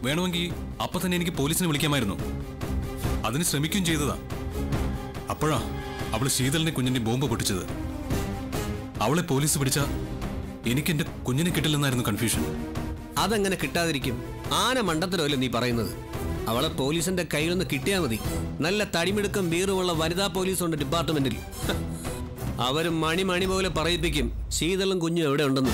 വേണമെങ്കിൽ അപ്പൊ തന്നെ എനിക്ക് പോലീസിനെ വിളിക്കാമായിരുന്നു അതിന് ശ്രമിക്കുകയും ചെയ്തതാ അപ്പോഴാ അവള് ശീതളിനെ കുഞ്ഞിന്റെ ബോംബ് പൊട്ടിച്ചത് അവളെ പോലീസ് പിടിച്ച എനിക്ക് എന്റെ കുഞ്ഞിനെ കിട്ടില്ലെന്നായിരുന്നു കൺഫ്യൂഷൻ അതെങ്ങനെ കിട്ടാതിരിക്കും ആന മണ്ടത്തരമല്ലേ നീ പറയുന്നത് അവളെ പോലീസിന്റെ കയ്യിൽ നിന്ന് കിട്ടിയാ മതി നല്ല തടിമിടുക്കം വീറുമുള്ള വനിതാ പോലീസുണ്ട് ഡിപ്പാർട്ട്മെന്റിൽ ഹ. അവര് മണി മണി പോലെ പറയിപ്പിക്കും ശീതളും കുഞ്ഞും എവിടെ ഉണ്ടെന്ന്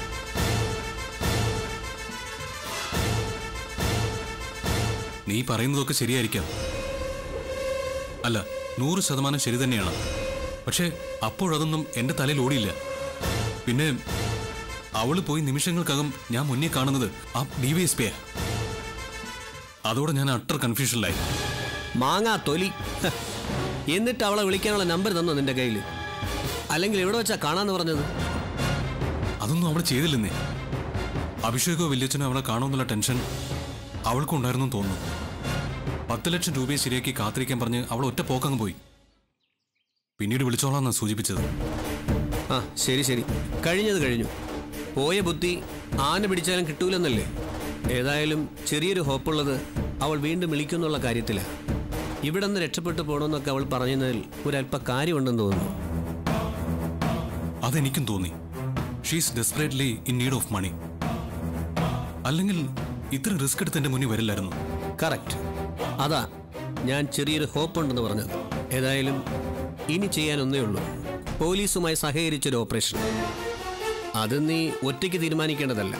നീ പറയുന്നതൊക്കെ ശരിയായിരിക്കാം അല്ല നൂറ് ശതമാനം ശരി തന്നെയാണ് പക്ഷേ അപ്പോഴതൊന്നും എന്റെ തലയിൽ ഓടിയില്ല പിന്നെ അവള് പോയി നിമിഷങ്ങൾക്കകം ഞാൻ മുന്നേ കാണുന്നത് ആ ഡി വി എസ് പിയാ അതോടെ ഞാൻ അട്ടർ കൺഫ്യൂഷനിലായി മാങ്ങാ തൊലി ഹ. എന്നിട്ട് അവളെ വിളിക്കാനുള്ള നമ്പർ തന്നോ നിന്റെ കയ്യിൽ അല്ലെങ്കിൽ എവിടെ വെച്ചാ കാണാന്ന് പറഞ്ഞത് അതൊന്നും അവൾ ചെയ്തില്ലെന്നേ അഭിഷേകോ വല്യച്ഛനോ അവളെ കാണുമെന്നുള്ള ടെൻഷൻ അവൾക്കും ഉണ്ടായിരുന്നു തോന്നുന്നു പത്ത് ലക്ഷം രൂപയെ ശരിയാക്കി കാത്തിരിക്കാൻ പറഞ്ഞ് അവൾ ഒറ്റ പോക്കങ്ങ് പോയി പിന്നീട് വിളിച്ചോളാന്നാ സൂചിപ്പിച്ചത് ആ ശരി ശരി കഴിഞ്ഞത് കഴിഞ്ഞു പോയ ബുദ്ധി ആന പിടിച്ചാലും കിട്ടൂലെന്നല്ലേ ഏതായാലും ചെറിയൊരു ഹോപ്പുള്ളത് അവൾ വീണ്ടും വിളിക്കുന്നുള്ള കാര്യത്തിലാണ് ഇവിടെ നിന്ന് രക്ഷപ്പെട്ടു പോകണമെന്നൊക്കെ അവൾ പറഞ്ഞതിൽ ഒരല്പ കാര്യമുണ്ടെന്ന് തോന്നുന്നു അതെനിക്കും തോന്നി she's desperately in need of money അല്ലെങ്കിൽ ഇത്ര റിസ്ക് എടുത്ത് എന്റെ മുന്നിൽ വരില്ലായിരുന്നു കറക്റ്റ് അതാ ഞാൻ ചെറിയൊരു ഹോപ്പ് ഉണ്ടെന്ന് പറഞ്ഞത് ഏതായാലും ഇനി ചെയ്യാനൊന്നേ ഉള്ളൂ പോലീസുമായി സഹകരിച്ചൊരു ഓപ്പറേഷൻ അത് നീ ഒറ്റയ്ക്ക് തീരുമാനിക്കേണ്ടതല്ല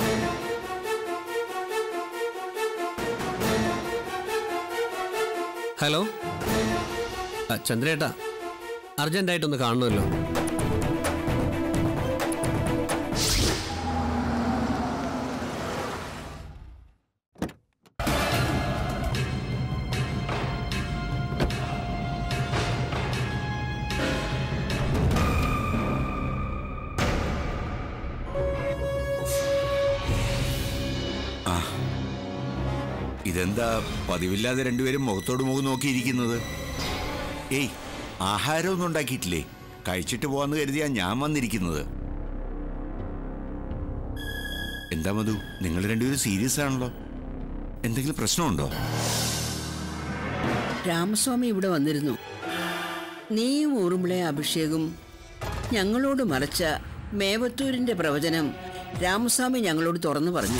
ഹലോ ആ, ചന്ദ്രേട്ടാ അർജന്റായിട്ടൊന്ന് കാണണമല്ലോ ഇതെന്താ പതിവില്ലാതെ രണ്ടുപേരും മുഖത്തോട് മുഖം നോക്കിയിരിക്കുന്നത് ഏയ് ആഹാരമൊന്നും ഉണ്ടാക്കിയിട്ടില്ലേ കഴിച്ചിട്ട് പോവാന്ന് കരുതിയാ ഞാൻ വന്നിരിക്കുന്നത് എന്താ മധു നിങ്ങൾ രണ്ടുപേരും സീരിയസ് ആണല്ലോ എന്തെങ്കിലും പ്രശ്നമുണ്ടോ രാമസ്വാമി ഇവിടെ വന്നിരുന്നു നീയും ഊറുമ്പിളെ അഭിഷേകും ഞങ്ങളോട് മറച്ച മേവത്തൂരിന്റെ പ്രവചനം രാമസ്വാമി ഞങ്ങളോട് തുറന്നു പറഞ്ഞു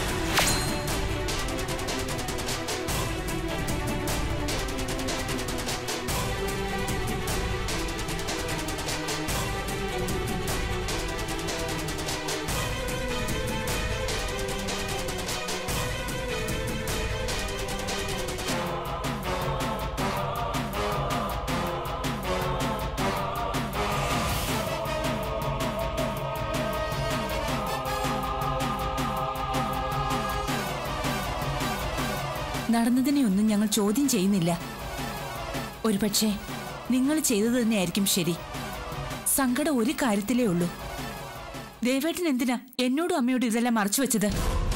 നടന്നതിനെ ഒന്നും ഞങ്ങൾ ചോദ്യം ചെയ്യുന്നില്ല ഒരുപക്ഷെ നിങ്ങൾ ചെയ്തത് തന്നെയായിരിക്കും ശരി സങ്കടം ഒരു കാര്യത്തിലേ ഉള്ളൂ ദേവേട്ടൻ എന്തിനാ എന്നോടും അമ്മയോടും ഇതെല്ലാം മറച്ചു വെച്ചത്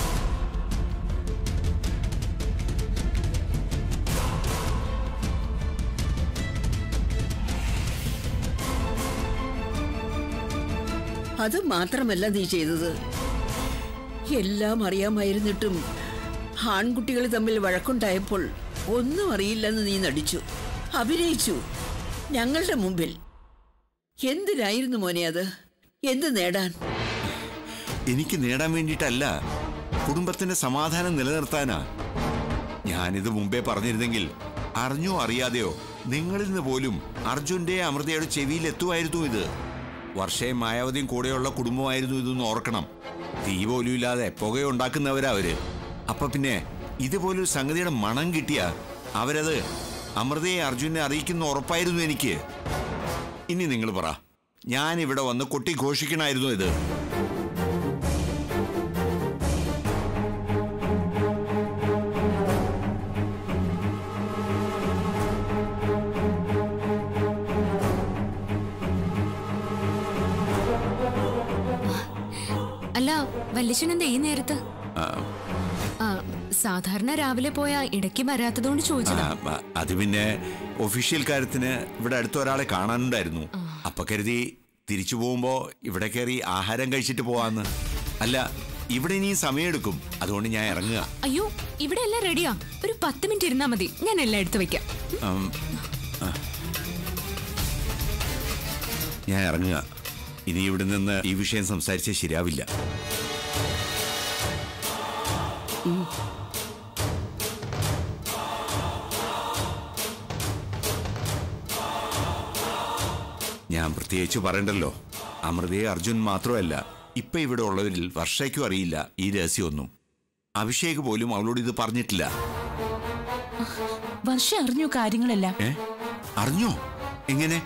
അത് മാത്രമല്ല നീ ചെയ്തത് എല്ലാം അറിയാമായിരുന്നിട്ടും ആൺകുട്ടികൾ തമ്മിൽ വഴക്കുണ്ടായപ്പോൾ ഒന്നും അറിയില്ലെന്ന് നീ നടിച്ചു അഭിനയിച്ചു ഞങ്ങളുടെ മുമ്പിൽ എന്തിനായിരുന്നു മോനെ അത് എന്ത് നേടാൻ എനിക്ക് നേടാൻ വേണ്ടിയിട്ടല്ല കുടുംബത്തിന്റെ സമാധാനം നിലനിർത്താനാ ഞാനിത് മുമ്പേ പറഞ്ഞിരുന്നെങ്കിൽ അറിഞ്ഞോ അറിയാതെയോ നിങ്ങളിൽ നിന്ന് പോലും അർജുന്റെ അമൃതയുടെ ചെവിയിൽ എത്തുമായിരുന്നു ഇത് വർഷയും മായാവതിയും കൂടെയുള്ള കുടുംബമായിരുന്നു ഇതെന്ന് ഓർക്കണം തീ പോലും ഇല്ലാതെ പുകയുണ്ടാക്കുന്നവരാ അവര് അപ്പൊ പിന്നെ ഇതുപോലൊരു സംഗതിയുടെ മണം കിട്ടിയ അവരത് അമൃതയെ അർജുനെ അറിയിക്കുന്ന ഉറപ്പായിരുന്നു എനിക്ക് ഇനി നിങ്ങൾ പറ ഞാൻ ഇവിടെ വന്ന് കൊട്ടി ഘോഷിക്കണമായിരുന്നു ഇത് അല്ല വല്യച്ഛൻ എന്താ ഈ നേരത്ത് ആ, ആ, സാധാരണ രാവിലെ പോയാ ഇടയ്ക്ക് വരാത്തതുകൊണ്ട് ആ, ചോദിച്ചതാ ആ, അത് പിന്നെ ഒഫീഷ്യൽ കാര്യത്തിന് ഇവിടെ അടുത്ത ഒരാളെ കാണാനുണ്ടായിരുന്നു അപ്പൊ കരുതി തിരിച്ചു പോകുമ്പോ ഇവിടെ കയറി ആഹാരം കഴിച്ചിട്ട് പോവാന്ന് അല്ല ഇവിടെ ഇനിയും സമയമെടുക്കും അതുകൊണ്ട് ഞാൻ ഇറങ്ങുക അയ്യോ ഇവിടെ എല്ലാം റെഡിയാ ഒരു പത്ത് മിനിറ്റ് ഇരുന്നാ മതി ഞാൻ എല്ലാം എടുത്തു വെക്കാം ഉം, ആ. ഞാൻ ഇറങ്ങുക ഇനി ഇവിടെ നിന്ന് ഈ വിഷയം സംസാരിച്ചാൽ ശരിയാവില്ല ഞാൻ പ്രത്യേകിച്ച് പറയണ്ടല്ലോ അമൃതയെ അർജുൻ മാത്രമല്ല ഇപ്പൊ ഇവിടെ ഉള്ളവരിൽ വർഷയ്ക്കും അറിയില്ല ഈ രഹസ്യമൊന്നും അഭിഷേക് പോലും അവളോട് ഇത് പറഞ്ഞിട്ടില്ല വർഷ അറിഞ്ഞു കാര്യങ്ങളെല്ലാം ഏ അറിഞ്ഞോ എങ്ങനെ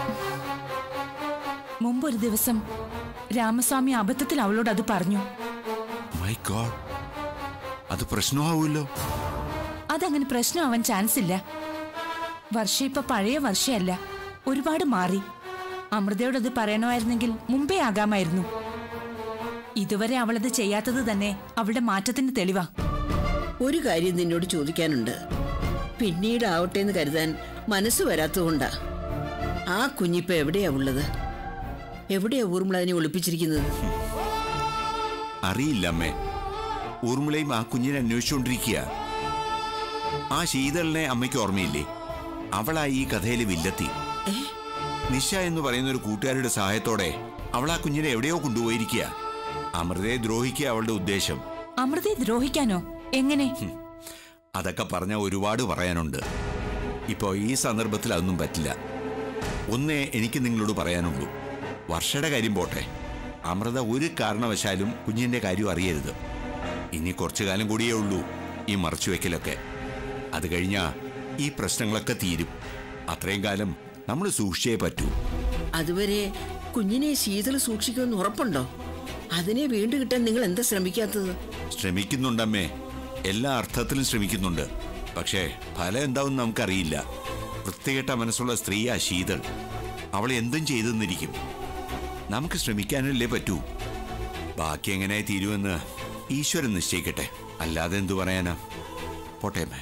മുമ്പൊരു ദിവസം രാമസ്വാമി അബദ്ധത്തിൽ അവളോട് അത് പറഞ്ഞു മൈ ഗോഡ് അത് പ്രശ്നമാവുമല്ലോ അതങ്ങനെ പ്രശ്നമാവാൻ ചാൻസ് ഇല്ല വർഷ ഇപ്പൊ പഴയ വർഷയല്ല ഒരുപാട് മാറി അമൃതയോട് അത് പറയണമായിരുന്നെങ്കിൽ മുമ്പേ ആകാമായിരുന്നു ഇതുവരെ അവളത് ചെയ്യാത്തത് തന്നെ അവളുടെ മാറ്റത്തിന് തെളിവാ ഒരു കാര്യം നിന്നോട് ചോദിക്കാനുണ്ട് പിന്നീട് ആവട്ടെ എന്ന് കരുതാൻ മനസ്സ് വരാത്തതുകൊണ്ടാ ആ കുഞ്ഞിപ്പ എവിടെയാ ഉള്ളത് എവിടെയാ ഊർമിള അതിനെ ഒളിപ്പിച്ചിരിക്കുന്നത് അറിയില്ല അമ്മേ ഊർമിളയും ആ കുഞ്ഞിനെ അന്വേഷിച്ചുകൊണ്ടിരിക്കുക ആ ശീതളിനെ അമ്മയ്ക്ക് ഓർമ്മയില്ലേ അവളാ ഈ കഥയിലെ വില്ലത്തി നിശ എന്ന് പറയുന്ന ഒരു കൂട്ടുകാരുടെ സഹായത്തോടെ അവൾ ആ കുഞ്ഞിനെ എവിടെയോ കൊണ്ടുപോയിരിക്കുക അമൃതയെ ദ്രോഹിക്കുക അവളുടെ ഉദ്ദേശം അമൃതയെ ദ്രോഹിക്കാനോ എങ്ങനെ അതൊക്കെ പറഞ്ഞ ഒരുപാട് പറയാനുണ്ട് ഇപ്പോൾ ഈ സന്ദർഭത്തിൽ അതൊന്നും പറ്റില്ല ഒന്നേ എനിക്ക് നിങ്ങളോട് പറയാനുള്ളൂ വർഷയുടെ കാര്യം പോട്ടെ അമൃത ഒരു കാരണവശാലും കുഞ്ഞിന്റെ കാര്യം അറിയരുത് ഇനി കുറച്ചു കാലം കൂടിയേ ഉള്ളൂ ഈ മറച്ചുവെക്കലൊക്കെ അത് കഴിഞ്ഞാ ഈ പ്രശ്നങ്ങളൊക്കെ തീരും അത്രയും കാലം നമ്മൾ സൂക്ഷിച്ചേ പറ്റൂ അതുവരെ കുഞ്ഞിനെ ശീതൾ സൂക്ഷിക്കുമെന്ന് ഉറപ്പുണ്ടോ അതിനെ വീണ്ടും കിട്ടാൻ നിങ്ങൾ എന്താ ശ്രമിക്കാത്തത് ശ്രമിക്കുന്നുണ്ടമ്മേ എല്ലാ അർത്ഥത്തിലും ശ്രമിക്കുന്നുണ്ട് പക്ഷേ ഫലം എന്താവും നമുക്കറിയില്ല വൃത്തികെട്ട മനസ്സുള്ള സ്ത്രീയാ ശീതൾ അവൾ എന്തും ചെയ്തെന്നിരിക്കും നമുക്ക് ശ്രമിക്കാനല്ലേ പറ്റൂ ബാക്കി എങ്ങനെ തീരുമെന്ന് ഈശ്വരൻ നിശ്ചയിക്കട്ടെ അല്ലാതെ എന്തു പറയാനാ പോട്ടെ അമ്മേ.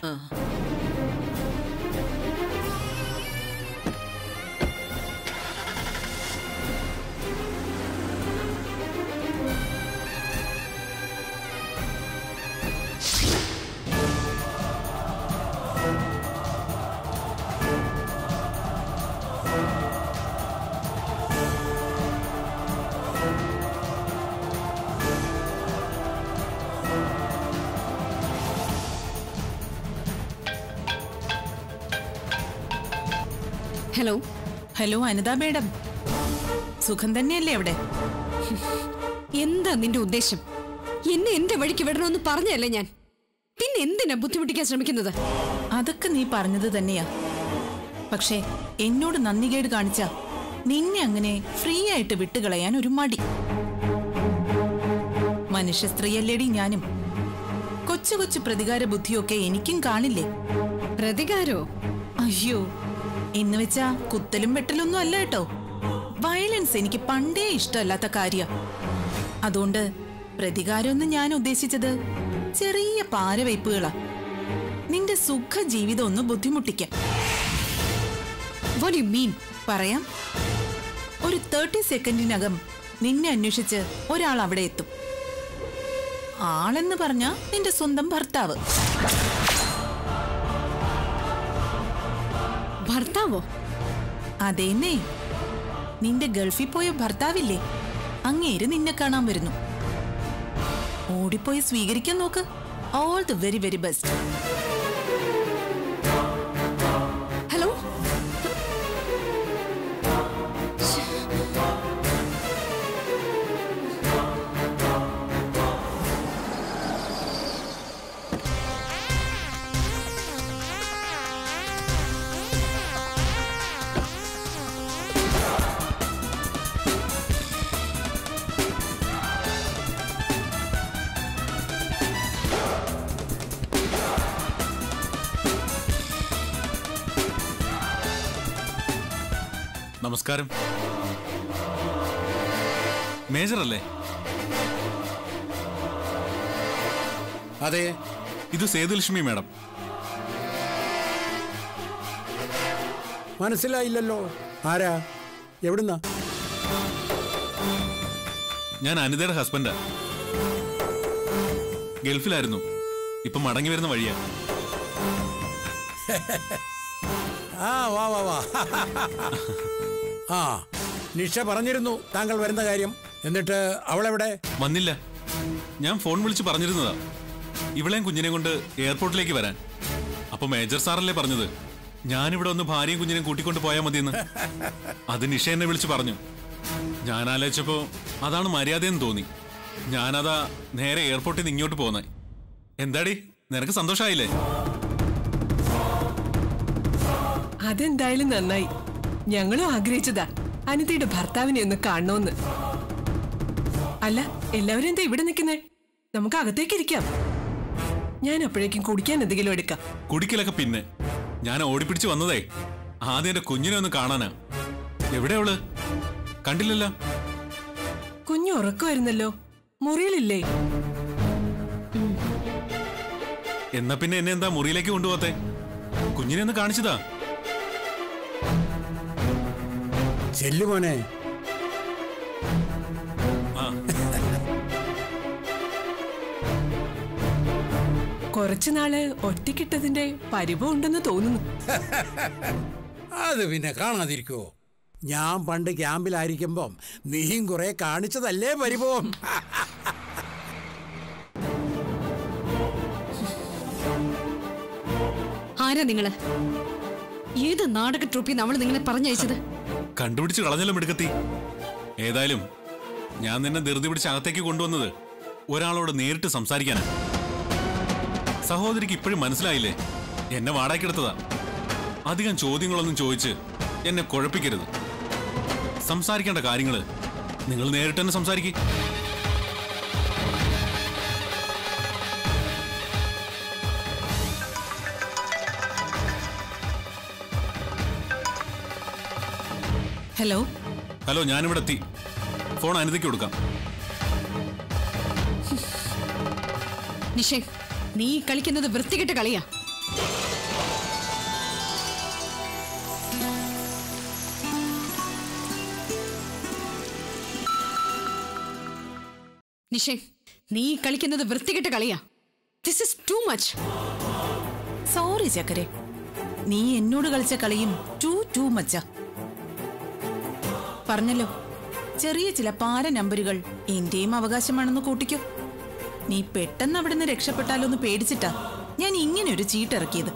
ഹലോ ഹലോ അനിത മേഡം സുഖം തന്നെയല്ലേ അവിടെ എന്താ നിന്റെ ഉദ്ദേശം എന്നെ എന്റെ വഴിക്ക് വിടണമെന്ന് പറഞ്ഞല്ലേ ഞാൻ പിന്നെ എന്തിനാ ബുദ്ധിമുട്ടിക്കാൻ ശ്രമിക്കുന്നത് അതൊക്കെ നീ പറഞ്ഞത് തന്നെയാ പക്ഷേ എന്നോട് നന്ദികേട് കാണിച്ച നിന്നെ അങ്ങനെ ഫ്രീ ആയിട്ട് വിട്ടുകളയാൻ ഒരു മടി മനുഷ്യ സ്ത്രീയല്ലേടി ഞാനും കൊച്ചു കൊച്ചു പ്രതികാര ബുദ്ധിയൊക്കെ എനിക്കും കാണില്ലേ പ്രതികാരോ അയ്യോ എന്ന് വെച്ചാ കുത്തലും വെട്ടലൊന്നും അല്ല കേട്ടോ വയലൻസ് എനിക്ക് പണ്ടേ ഇഷ്ടമല്ലാത്ത കാര്യ അതുകൊണ്ട് പ്രതികാരമൊന്നും ഞാൻ ഉദ്ദേശിച്ചത് ചെറിയ പാരവയ്പ്പുകളാ നിന്റെ സുഖ ജീവിതം ഒന്ന് ബുദ്ധിമുട്ടിക്കാൻ വാട്ട് യു മീൻ പറയാം ഒരു തേർട്ടി സെക്കൻഡിനകം നിന്നെ അന്വേഷിച്ച് ഒരാൾ അവിടെ എത്തും ആളെന്ന് പറഞ്ഞ നിന്റെ സ്വന്തം ഭർത്താവ് ഭർത്താവോ അതേന്നേ നിന്റെ ഗൾഫിൽ പോയ ഭർത്താവില്ലേ അങ്ങേര് നിന്നെ കാണാൻ വരുന്നു ഓടിപ്പോയി സ്വീകരിക്കാൻ നോക്ക് all the very very best hello നമസ്കാരം മേജർ അല്ലേ അതെ ഇത് സേതുലക്ഷ്മി മാഡം മനസ്സിലായില്ലല്ലോ ആരാ എവിടുന്നാ ഞാൻ അനിതയുടെ ഹസ്ബൻഡാ ഗൾഫിലായിരുന്നു ഇപ്പൊ മടങ്ങി വരുന്ന വഴിയാ ആ വാ വാ വാ ആ നിഷ പറഞ്ഞിരുന്നു താങ്കൾ വരുന്ന കാര്യം എന്നിട്ട് അവളെവിടെ വന്നില്ല ഞാൻ ഫോൺ വിളിച്ച് പറഞ്ഞിരുന്നതാ ഇവളെയും കുഞ്ഞിനെയും കൊണ്ട് എയർപോർട്ടിലേക്ക് വരാൻ അപ്പൊ മേജർ സാറല്ലേ പറഞ്ഞത് ഞാനിവിടെ ഒന്ന് ഭാര്യയും കുഞ്ഞിനെയും കൂട്ടിക്കൊണ്ട് പോയാൽ മതിയെന്ന് അത് നിഷ എന്നെ വിളിച്ച് പറഞ്ഞു ഞാൻ ആലോചിച്ചപ്പോ അതാണ് മര്യാദയെന്ന് തോന്നി ഞാനതാ നേരെ എയർപോർട്ടിൽ നിന്ന് ഇങ്ങോട്ട് പോന്നെ എന്താടി നിനക്ക് സന്തോഷമായില്ലേ അതെന്തായാലും നന്നായി ഞങ്ങളും ആഗ്രഹിച്ചതാ അനിതയുടെ ഭർത്താവിനെ ഒന്ന് കാണണമെന്ന് അല്ല എല്ലാവരും എന്താ ഇവിടെ നിൽക്കുന്നേ നമുക്ക് അകത്തേക്ക് ഇരിക്കാം ഞാൻ അപ്പോഴേക്കും കുടിക്കാൻ എന്തെങ്കിലും എടുക്കാം കുടിക്കലൊക്കെ പിന്നെ ഞാൻ ഓടിപ്പിടിച്ച് വന്നതേ ആദ്യം എന്റെ കുഞ്ഞിനെ ഒന്ന് കാണാനാ എവിടെ അവള് കണ്ടില്ലല്ലോ കുഞ്ഞു ഉറക്കമായിരുന്നല്ലോ മുറിയിലില്ലേ എന്നാ പിന്നെ എന്നെ എന്താ മുറിയിലേക്ക് കൊണ്ടുപോകത്തെ കുഞ്ഞിനെ ഒന്ന് കാണിച്ചതാ ചെല്ലുമോനെ ആ കുറച്ചു നാള് ഒറ്റക്കിട്ടതിന്റെ പരിഭവം ഉണ്ടെന്ന് തോന്നുന്നു അത് പിന്നെ കാണാതിരിക്കുവോ ഞാൻ പണ്ട് ക്യാമ്പിലായിരിക്കുമ്പം നീയും കുറെ കാണിച്ചതല്ലേ പരിഭവം ആരാ നിങ്ങള് ഏത് നാടക ട്രൂപ്പിൽ നമ്മൾ നിങ്ങളെ പറഞ്ഞയച്ചത് കണ്ടുപിടിച്ച് കളഞ്ഞല്ലോ മിടുക്കത്തി ഏതായാലും ഞാൻ നിന്നെ ധൃതി പിടിച്ച് അകത്തേക്ക് കൊണ്ടുവന്നത് ഒരാളോട് നേരിട്ട് സംസാരിക്കാനാ സഹോദരിക്ക് ഇപ്പോഴും മനസ്സിലായില്ലേ എന്നെ വാടാക്കിയെടുത്തതാ അധികം ചോദ്യങ്ങളൊന്നും ചോദിച്ച് എന്നെ കുഴപ്പിക്കരുത് സംസാരിക്കേണ്ട കാര്യങ്ങള് നിങ്ങൾ നേരിട്ട് തന്നെ സംസാരിക്കും ഹലോ ഹലോ ഞാനിവിടെ എത്തി ഫോൺ അനിതയ്ക്ക് കൊടുക്കാം നിഷേ നീ കളിക്കുന്നത് വൃത്തികെട്ട കളിയാ നിഷേ നീ കളിക്കുന്നത് വൃത്തികെട്ട കളിയാ this is too much sorry ചക്കരെ നീ എന്നോട് കളിച്ച കളിയും ടു ടു മച്ച പറഞ്ഞല്ലോ ചെറിയ ചില പാര നമ്പറുകൾ എന്റെയും അവകാശമാണെന്ന് കൂട്ടിക്കോ നീ പെട്ടെന്ന് അവിടുന്ന് രക്ഷപ്പെട്ടാലൊന്ന് പേടിച്ചിട്ടാ ഞാൻ ഇങ്ങനെ ഒരു ചീട്ടിറക്കിയത്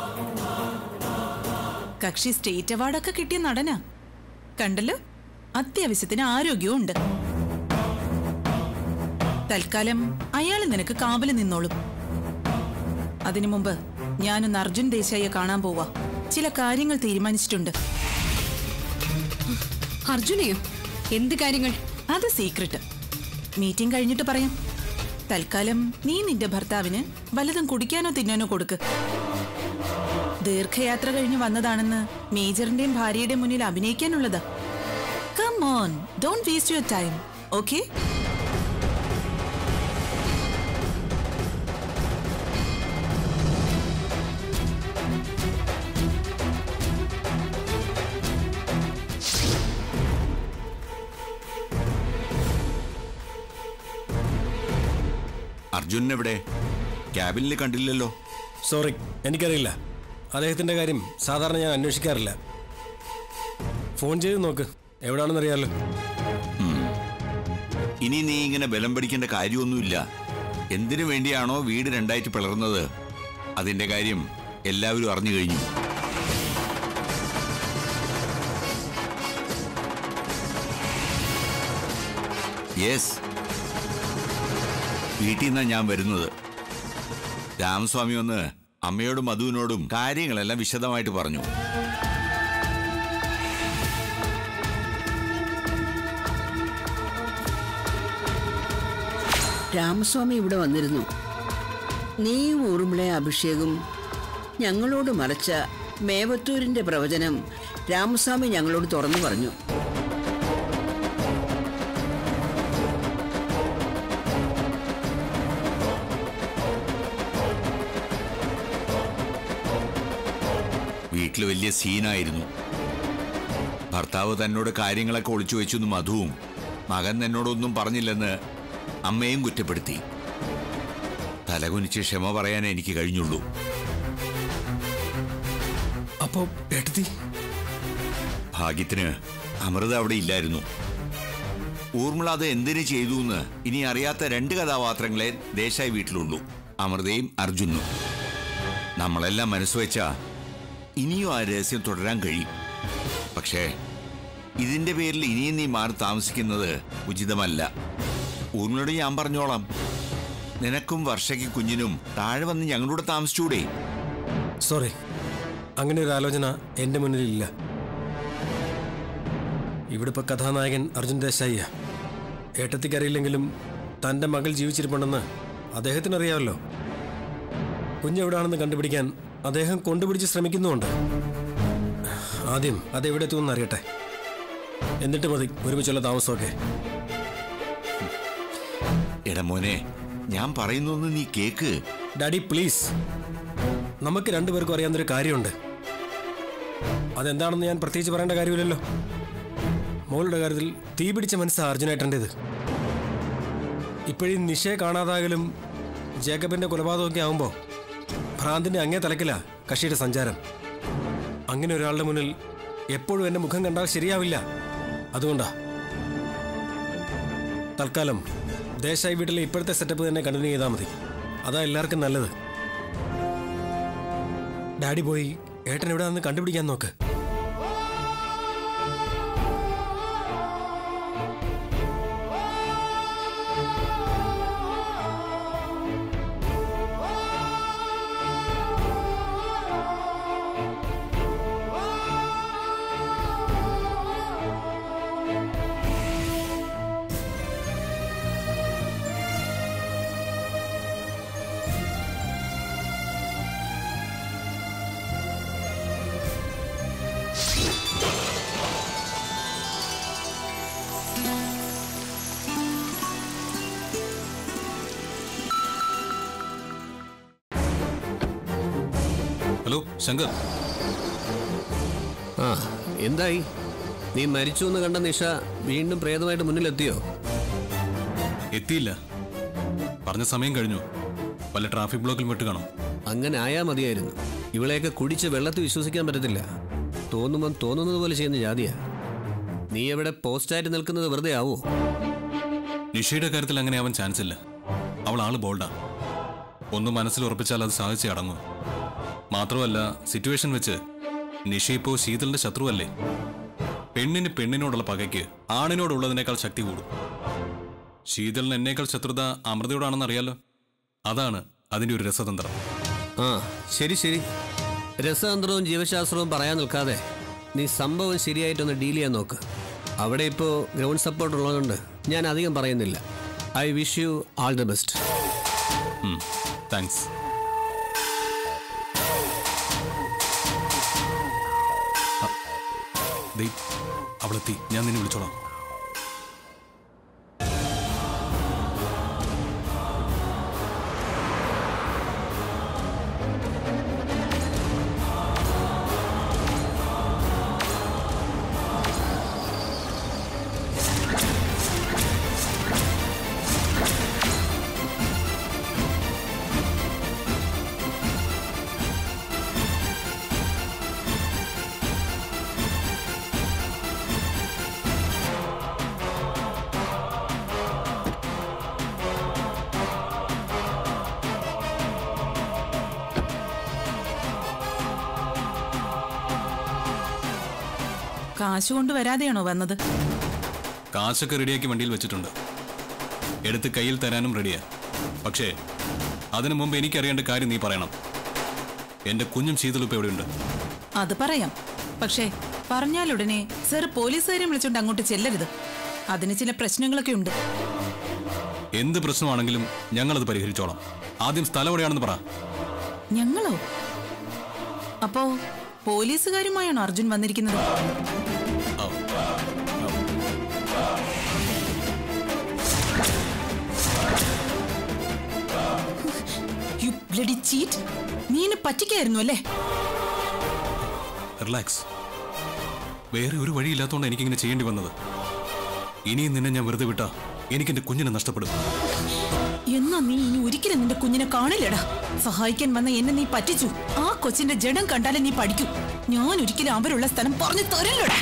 കക്ഷി സ്റ്റേറ്റ് അവാർഡൊക്കെ കിട്ടിയ നടനാ കണ്ടല്ലോ അത്യാവശ്യത്തിന് ആരോഗ്യവും ഉണ്ട് തൽക്കാലം അയാൾ നിനക്ക് കാവല് നിന്നോളും അതിനു മുമ്പ് ഞാനൊന്ന് അർജുൻ ദേശായിയെ കാണാൻ പോവാ ചില കാര്യങ്ങൾ തീരുമാനിച്ചിട്ടുണ്ട് അർജുനയോ എന്ത് കാര്യങ്ങൾ അത് സീക്രട്ട് മീറ്റിംഗ് കഴിഞ്ഞിട്ട് പറയാം തൽക്കാലം നീ നിന്റെ ഭർത്താവിന് വല്ലതും കുടിക്കാനോ തിന്നാനോ കൊടുക്ക് ദീർഘയാത്ര കഴിഞ്ഞ് വന്നതാണെന്ന് മേജറിന്റെയും ഭാര്യയുടെയും മുന്നിൽ അഭിനയിക്കാനുള്ളതാ come on don't waste your time okay Arjunan എവിടെ ക്യാബിനിൽ കണ്ടില്ലല്ലോ സോറി എനിക്കറിയില്ല അദ്ദേഹത്തിൻ്റെ കാര്യം സാധാരണ ഞാൻ അന്വേഷിക്കാറില്ല ഫോൺ ചെയ്ത് നോക്ക് എവിടാണെന്നറിയാലോ ഇനി നീ ഇങ്ങനെ ബലം പിടിക്കേണ്ട കാര്യമൊന്നുമില്ല എന്തിനു വേണ്ടിയാണോ വീട് രണ്ടായിട്ട് പിളർന്നത് അതിന്റെ കാര്യം എല്ലാവരും അറിഞ്ഞു കഴിഞ്ഞു യെസ് വീട്ടിൽ നിന്നാണ് ഞാൻ വരുന്നത് രാമസ്വാമി ഒന്ന് അമ്മയോടും മധുവിനോടും കാര്യങ്ങളെല്ലാം വിശദമായിട്ട് പറഞ്ഞു രാമസ്വാമി ഇവിടെ വന്നിരുന്നു നീയും ഊറുമിളെ അഭിഷേകും ഞങ്ങളോട് മറച്ച മേവത്തൂരിന്റെ പ്രവചനം രാമസ്വാമി ഞങ്ങളോട് തുറന്നു പറഞ്ഞു വീട്ടിൽ വലിയ സീനായിരുന്നു ഭർത്താവ് തന്നോട് കാര്യങ്ങളൊക്കെ ഒളിച്ചു വെച്ചു എന്ന് മധുവും മകൻ എന്നോടൊന്നും പറഞ്ഞില്ലെന്ന് അമ്മയും കുറ്റപ്പെടുത്തി തലകുനിച്ച് ക്ഷമ പറയാൻ എനിക്ക് കഴിഞ്ഞുള്ളൂ അപ്പോ ഏട്ടത്തി ഭാഗ്യത്തിന് അമൃത അവിടെ ഇല്ലായിരുന്നു ഊർമിള അത് എന്തിനു ചെയ്തു എന്ന് ഇനി അറിയാത്ത രണ്ട് കഥാപാത്രങ്ങളെ ദേശായി വീട്ടിലുള്ളൂ അമൃതയും അർജുനും നമ്മളെല്ലാം മനസ്സുവെച്ച ഇനിയും ആ രഹസ്യം തുടരാൻ കഴിയും പക്ഷേ ഇതിന്റെ പേരിൽ ഇനിയും നീ മാറി താമസിക്കുന്നത് ഉചിതമല്ല ഊർമിളയോട് ഞാൻ പറഞ്ഞോളാം നിനക്കും വർഷയ്ക്ക് കുഞ്ഞിനും താഴെ വന്ന് ഞങ്ങളോട് താമസിച്ചൂടെ സോറി അങ്ങനെ ഒരു ആലോചന എൻ്റെ മുന്നിലില്ല ഇവിടെ ഇപ്പൊ കഥാനായകൻ അർജുൻ ദേശായിയാ ഏട്ടത്തിക്കറിയില്ലെങ്കിലും തൻ്റെ മകൾ ജീവിച്ചിരിപ്പുണ്ടെന്ന് അദ്ദേഹത്തിന് അറിയാമല്ലോ കുഞ്ഞെവിടാണെന്ന് കണ്ടുപിടിക്കാൻ അദ്ദേഹം കൊണ്ടുപിടിച്ച് ശ്രമിക്കുന്നുമുണ്ട് ആദ്യം അതെവിടെ എത്തുമെന്ന് അറിയട്ടെ എന്നിട്ട് മതി ഒരുമിച്ചുള്ള താമസമൊക്കെ എടാ മോനെ ഞാൻ പറയുന്നൊന്ന് നീ കേക്ക് ഡാഡി പ്ലീസ് നമുക്ക് രണ്ടുപേർക്കും അറിയാവുന്നൊരു കാര്യമുണ്ട് അതെന്താണെന്ന് ഞാൻ പ്രത്യേകിച്ച് പറയേണ്ട കാര്യമില്ലല്ലോ മോളുടെ കാര്യത്തിൽ തീ പിടിച്ച മനസ്സാണ് അർജുനേട്ടൻ്റെത് ഇപ്പോഴീ നിശയെ കാണാതാകലും ജേക്കബിന്റെ കൊലപാതകമൊക്കെ ആവുമ്പോൾ ഭ്രാന്തിന്റെ അങ്ങേ തലക്കില കക്ഷിയുടെ സഞ്ചാരം അങ്ങനെ ഒരാളുടെ മുന്നിൽ എപ്പോഴും എന്റെ മുഖം കണ്ടാൽ ശരിയാവില്ല അതുകൊണ്ടാ തൽക്കാലം ദേശായി വീട്ടിലെ ഇപ്പോഴത്തെ സെറ്റപ്പ് തന്നെ കണ്ടിന്യൂ ചെയ്താൽ മതി അതാ എല്ലാവർക്കും നല്ലത് ഡാഡി പോയി ഏട്ടൻ എവിടെ നിന്ന് കണ്ടുപിടിക്കാൻ നോക്ക് ഹലോ ശങ്കർ ആ എന്തായി നീ മരിച്ചു എന്ന് കണ്ട നിഷ വീണ്ടും പ്രേതമായിട്ട് മുന്നിലെത്തിയോ എത്തിയില്ല പറഞ്ഞ സമയം കഴിഞ്ഞു വല്ല ട്രാഫിക് ബ്ലോക്കിൽ വിട്ട് കാണും അങ്ങനെ ആയാ മതിയായിരുന്നു ഇവളെയൊക്കെ കുടിച്ച് വെള്ളത്തിൽ വിശ്വസിക്കാൻ പറ്റത്തില്ല തോന്നുമ്പം തോന്നുന്നത് പോലെ ചെയ്യുന്ന ജാതിയാ നീ എവിടെ പോസ്റ്റായിട്ട് നിൽക്കുന്നത് വെറുതെ ആവോ നിഷയുടെ കാര്യത്തിൽ അങ്ങനെ ആവാൻ ചാൻസ് ഇല്ല അവൾ ആള് ബോൾഡാ ഒന്ന് മനസ്സിൽ ഉറപ്പിച്ചാൽ അത് സാധിച്ചേ അടങ്ങൂ മാത്രമല്ല സിറ്റുവേഷൻ വെച്ച് നിഷ ഇപ്പോ ശീതളിന്റെ ശത്രുവല്ലേ പെണ്ണിന് പെണ്ണിനോടുള്ള പകയ്ക്ക് ആണിനോടുള്ളതിനേക്കാൾ ശക്തി കൂടും ശീതളിന് എന്നേക്കാൾ ശത്രുത അമൃതയോടാണെന്ന് അറിയാലോ അതാണ് അതിന്റെ ഒരു രസതന്ത്രം ആ ശരി ശരി രസതന്ത്രവും ജീവശാസ്ത്രവും പറയാൻ നിൽക്കാതെ നീ സംഭവം ശരിയായിട്ടൊന്ന് ഡീൽ ചെയ്യാൻ നോക്ക് അവിടെ ഇപ്പോൾ ഗ്രൗണ്ട് സപ്പോർട്ട് ഉള്ളതുകൊണ്ട് ഞാൻ അധികം പറയുന്നില്ല I wish you all the best thanks അവളെത്തി ഞാൻ നിന്നെ വിളിച്ചോളാം കാശ് കൊണ്ട് വരാതെയാണോ വന്നത് കാശൊക്കെ റെഡിയാക്കി വണ്ടിയിൽ വെച്ചിട്ടുണ്ട് എടുത്ത് കയ്യിൽ തരാനും റെഡിയാ പക്ഷേ അതിനു മുമ്പ് എനിക്കറിയേണ്ട കാര്യം നീ പറയണം എന്റെ കുഞ്ഞും ശീതളുപ്പ് എവിടെയുണ്ട് അത് പറയാം പക്ഷേ പറഞ്ഞാലുടനെ സർ പോലീസുകാരെ വിളിച്ചോണ്ട് അങ്ങോട്ട് ചെല്ലരുത് അതിന് ചില പ്രശ്നങ്ങളൊക്കെ ഉണ്ട് എന്ത് പ്രശ്നമാണെങ്കിലും ഞങ്ങളത് പരിഹരിച്ചോളാം ആദ്യം സ്ഥലം എവിടെയാണെന്ന് പറ ഞങ്ങളോ അപ്പോ പോലീസുകാരുമായാണോ അർജുൻ വന്നിരിക്കുന്നത് ആ, യു ബ്ലഡി ചീറ്റ് നീ എന്നെ പറ്റിക്കായിരുന്നു അല്ലേ റിലാക്സ് വേറെ ഒരു വഴിയില്ലാത്തതുകൊണ്ട് എനിക്കിങ്ങനെ ചെയ്യേണ്ടി വന്നത് ഇനിയും നിന്നെ ഞാൻ വെറുതെ വിട്ടാ എനിക്കെന്റെ കുഞ്ഞിനെ നഷ്ടപ്പെടും എന്നാ നീ ഇനി ഒരിക്കലും നിന്റെ കുഞ്ഞിനെ കാണില്ലടാ സഹായിക്കാൻ വന്ന എന്നെ നീ പറ്റിച്ചു ആ കൊച്ചിന്റെ ജഡം കണ്ടാലേ നീ പഠിക്കൂ ഞാൻ ഒരിക്കലും അവരുള്ള സ്ഥലം പറഞ്ഞു തരില്ലടാ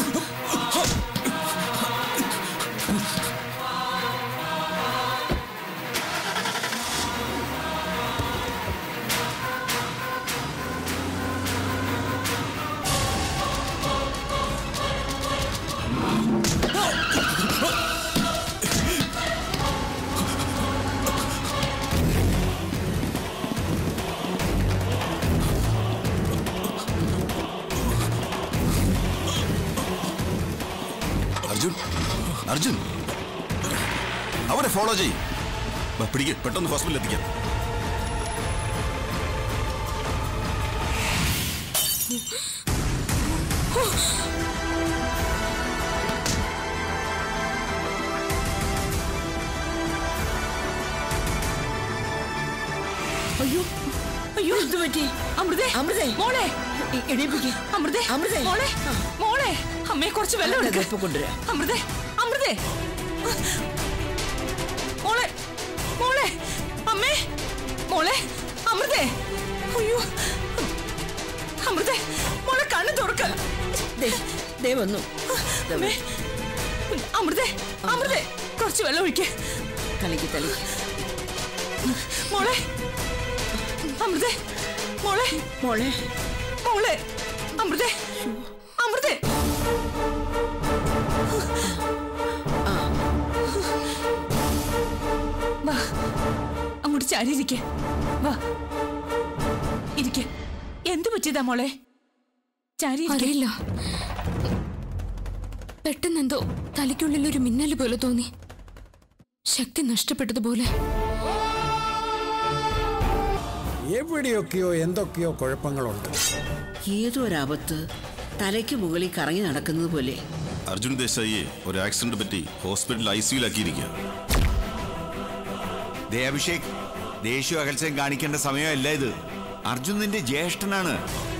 അർജുൻ അർജുൻ അവരെ ഫോളോ ചെയ് വാ, പിടിക്ക് പെട്ടെന്ന് ഹോസ്പിറ്റലിൽ എത്തിക്കാം അയ്യോ അയ്യോ എന്ത് പറ്റി അമൃതേ അമൃതേ മോളെ എ- എണീപ്പിക്ക് അമൃതേ അമൃതേ. മോളെ മോളെ അമ്മയെ കുറച്ച് വെള്ളം അതെ, എടുക്ക ഇപ്പൊ കൊണ്ടുവരാം. അമൃതേ അമൃതേ മോളെ മോളെ അമ്മേ മോളെ അമൃതേ അയ്യോ അമൃതേ മോളെ കണ്ണ് തുറക്ക ദേ, ദേ വന്നു ദേ അമ്മേ അമൃതേ അമൃതേ കുറച്ച് വെള്ളം ഒഴിക്ക് തലയ്ക്ക് തലയ്ക്ക് മോളെ അമൃതേ മോളെ മോളെ മോളെ അമൃതേ അമൃതേ വാ അങ്ങോട്ട് ചാരി ഇരിക്ക വാ ഇരിക്ക എന്തു പറ്റിയതാ മോളെ ചാരി ഇരിക്ക്. അറിയില്ല പെട്ടെന്നെന്തോ തലയ്ക്കുള്ളിൽ ഒരു മിന്നൽ പോലെ തോന്നി ശക്തി നഷ്ടപ്പെട്ടതുപോലെ എവിടെയൊക്കെയോ എന്തൊക്കെയോ കുഴപ്പങ്ങളുണ്ട് ഏതോ ഒരാപത്ത് തലയ്ക്ക് മുകളിൽ കറങ്ങി നടക്കുന്നത് പോലെ അർജുൻ ദേശായിയെ ഒരു ആക്സിഡന്റ് പറ്റി ഹോസ്പിറ്റലിൽ ഐ സിയിലാക്കിയിരിക്കുക ദേ അഭിഷേക് ദേഷ്യം അകൽച്ചയും കാണിക്കേണ്ട സമയമല്ല ഇത് അർജുൻ നിന്റെ ജ്യേഷ്ഠനാണ്